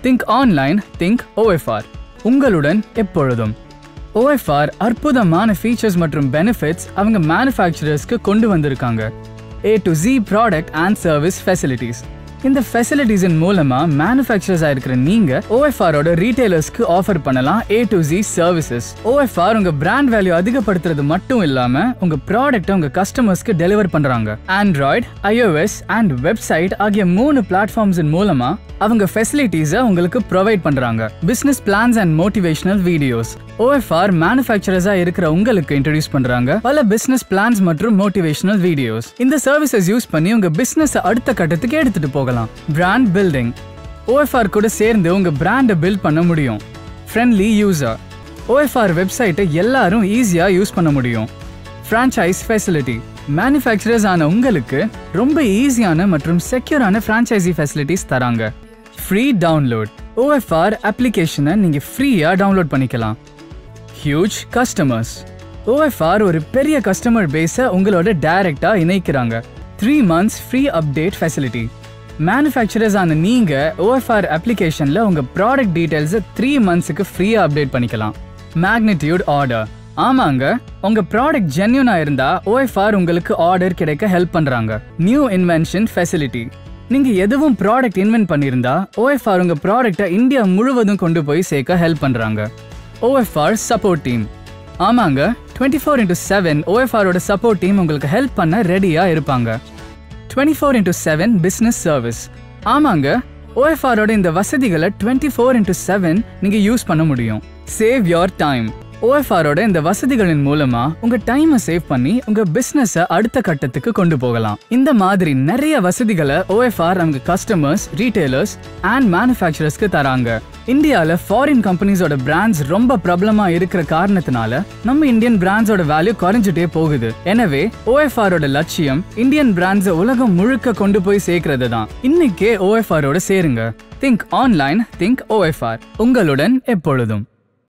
think online think OFR உங்களுடன் எப்பொழுதும் OFR அற்புதமான ஃபீச்சர்ஸ் மற்றும் பெனிஃபிட்ஸ் அவங்க மேனுஃபேக்சரர்ஸ்க்கு கொண்டு வந்திருக்காங்க A to Z product and service facilities இந்த ஃபெசிலிட்டிஸின் மூலமா மேனுஃபேக்சரர்ஸா இருக்கிற நீங்க ஓஎஃப்ஆரோட ரீட்டைலர்ஸ்க்கு ஆஃபர் பண்ணலாம் A to Z services OFR உங்க பிராண்ட் வேல்யூ அதிகப்படுத்துறது மட்டும் இல்லாம உங்க ப்ராடக்ட்டை உங்க கஸ்டமர்ஸ்க்கு டெலிவர் பண்றாங்க ஆண்ட்ராய்டு iOS அண்ட் வெப்சைட் ஆகிய மூணு பிளாட்ஃபார்ம்ஸின் மூலமா அவங்க ஃபெசிலிட்டிஸை உங்களுக்கு ப்ரொவைட் பண்றாங்க business plans and motivational videos OFR மேனுஃபேக்சரர்ஸா இருக்கிற உங்களுக்கு இன்ட்ரடியூஸ் பண்றாங்க பல பிசினஸ் பிளான்ஸ் மற்றும் மோட்டிவேஷனல் வீடியோஸ் இந்த சர்வீசஸ் யூஸ் பண்ணி உங்க பிசினஸ் அடுத்த கட்டத்துக்கு எடுத்துட்டு போகலாம் பிராண்ட் பில்டிங் ஓஎஃப்ஆர் கூட சேர்ந்து உங்க பிராண்டை பில்ட் பண்ண முடியும் ஃப்ரெண்ட்லி யூசர் ஓஎஃப்ஆர் வெப்சைட்டை எல்லாரும் ஈஸியா யூஸ் பண்ண முடியும் ஃப்ரான்ச்சைஸ் ஃபெசிலிட்டி மேனுஃபேக்சரர்ஸ் ஆன உங்களுக்கு ரொம்ப ஈஸியான மற்றும் செக்யூரான ஃப்ரான்ச்சைசி ஃபெசிலிட்டிஸ் தராங்க ஃப்ரீ டவுன்லோட் ஓஎஃப்ஆர் அப்ளிகேஷனை நீங்க ஃப்ரீயா டவுன்லோட் பண்ணிக்கலாம் ஹியூஜ் கஸ்டமர்ஸ் ஓஎஃப்ஆர் ஒரு பெரிய கஸ்டமர் பேஸை உங்களோட டைரக்டா இணைக்கிறாங்க three months free update facility manufacturers ஆன நீங்க ஓஎஃப்ஆர் அப்ளிகேஷன்ல உங்க ப்ராடக்ட் டீடைல்ஸை த்ரீ மந்த்ஸுக்கு ஃப்ரீயா அப்டேட் பண்ணிக்கலாம் மேக்னிடியூட் ஆர்டர் ஆமாங்க உங்க ப்ராடக்ட் ஜென்யூனா இருந்தா ஓஎஃப்ஆர் உங்களுக்கு ஆர்டர் கிடைக்க ஹெல்ப் பண்றாங்க நியூ இன்வென்ஷன் ஃபெசிலிட்டி நீங்க எதுவும் ப்ராடக்ட் இன்வென்ட் பண்ணியிருந்தா ஓஎஃப்ஆர் உங்க ப்ராடக்ட்டை இந்தியா முழுவதும் கொண்டு போய் சேர்க்க ஹெல்ப் பண்றாங்க ஓஎஃப்ஆர் சப்போர்ட் டீம் ஆமாங்க டுவெண்ட்டி ஃபோர் இன்டூ செவன் ஓஎஃப்ஆரோட சப்போர்ட் டீம் உங்களுக்கு ஹெல்ப் பண்ண ரெடியா இருப்பாங்க twenty four into seven business service ஆமாங்க ஓஎஃப்ஆரோட இந்த வசதிகளை டுவெண்ட்டி ஃபோர் இன்டூ செவன் நீங்க யூஸ் பண்ண முடியும் சேவ் யோர் டைம் ஓஎஃப்ஆரோட இந்த வசதிகளின் மூலமா உங்க டைமை சேவ் பண்ணி உங்க பிசினஸ அடுத்த கட்டத்துக்கு கொண்டு போகலாம் இந்த மாதிரி நிறைய வசதிகளை ஓஎஃப்ஆர் அவங்க கஸ்டமர்ஸ் ரீட்டைலர்ஸ் அண்ட் மேனுஃபேக்சரர்ஸ்க்கு தராங்க இந்தியால ஃபாரின் கம்பெனிஸோட பிராண்ட்ஸ் ரொம்ப பிரபலமா இருக்கிற காரணத்தினால நம்ம இந்தியன் பிராண்ட்ஸோட வேல்யூ குறைஞ்சிட்டே போகுது எனவே ஓஎஃப்ஆரோட லட்சியம் இந்தியன் பிராண்ட்ஸை உலகம் முழுக்க கொண்டு போய் சேர்க்கிறது தான் இன்னைக்கே ஓஎஃப்ஆரோட சேருங்க திங்க் ஆன்லைன் திங்க் ஓஎஃப்ஆர் உங்களுடன் எப்பொழுதும்